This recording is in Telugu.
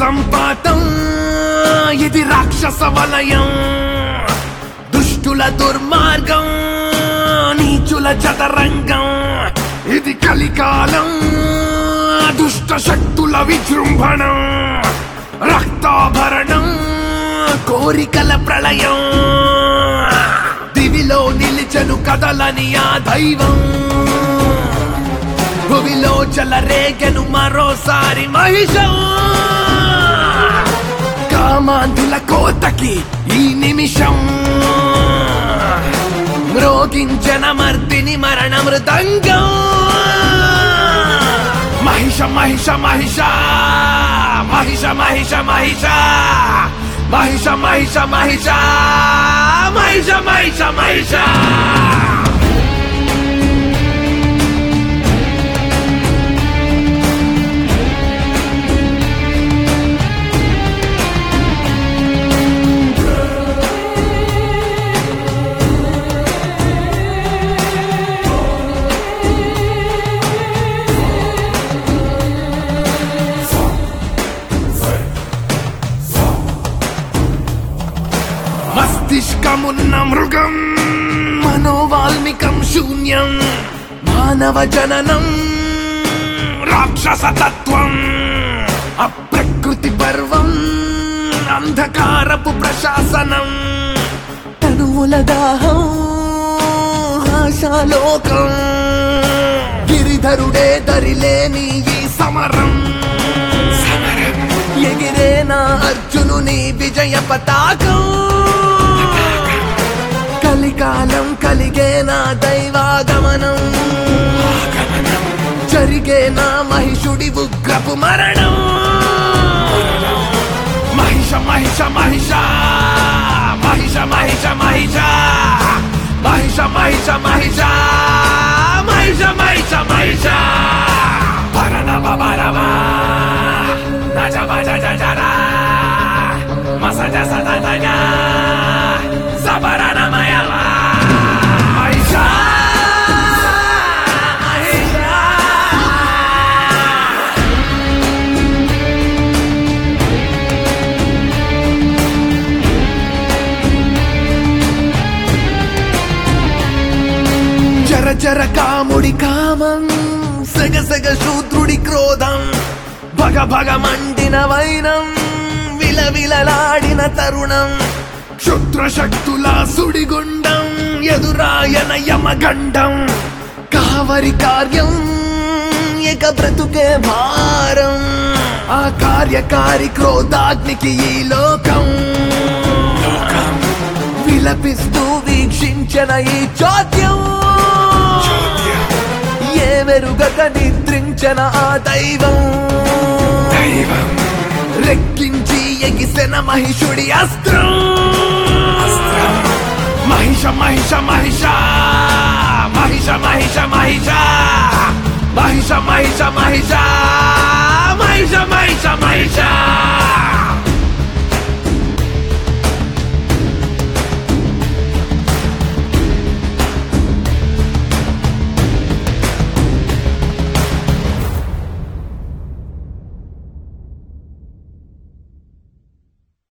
సంపాతం ఇది రాక్షస వలయం దుష్టుల దుర్మార్గం నీచుల చదరంగం ఇది కలికాలం దుష్ట శక్తుల విజృంభణం రక్తాభరణం కోరికల ప్రళయం దివిలో నిలిచెను కదలని ఆ దైవం భువిలో చలరేగెను మరోసారి మహిషం కామాంధుల కోతకి ఈ నిమిషం మ్రోగించన మర్దిని మరణ మృదంగం మహిష మహిష మహిష మహిష మహిష మహిష మహిష మహిష మహిష మహిష మహిష మహిష మస్తిష్కమున్న మృగం మనోవాల్మికం శూన్యం మానవ జననం రాక్షస తత్వం అప్రకృతి పర్వం అంధకారపు ప్రశాసనం తనువుల దాహం ఆశాలోకం గిరిధరుడే దరిలేని ఈ సమరం సమరం ఎగిరేనా అర్జునుని విజయ పతాకం కలికాలం కలిగేనా దైవాగమనం జరిగేనా మహిషుడి ఉగ్రపు మరణం మహిష మహిష మహిష మహిష మహిష మహిష మహిష మహిష మహిష మహిష మహిష మహిష పరనవ పరవ నజ భజ జరా మసజ సదజ సబరణమయవా మహిష మహిష జర జర కాముడి కామం సగ సగ శూద్రుడి క్రోధం భగ భగ మండిన వైనం విలవిలలాడిన తరుణం క్షుద్ర శక్తుల సుడిగుండం ఎదురాయన యమగండం కావరి కార్యం ఇక బ్రతుకే భారం ఆ కార్యకారి క్రోధాగ్నికి ఈ లోకం విలపిస్తూ వీక్షించిన ఈ చోద్యం ఏ మెరుగక నిద్రించిన ఆ దైవం రెక్కించి ఎగిసిన మహిషుడి అస్త్రం మహిష మహిష మహిష మహిష మహిష మహిష మహిష మహిష మహిష మహిష మహిష మహిష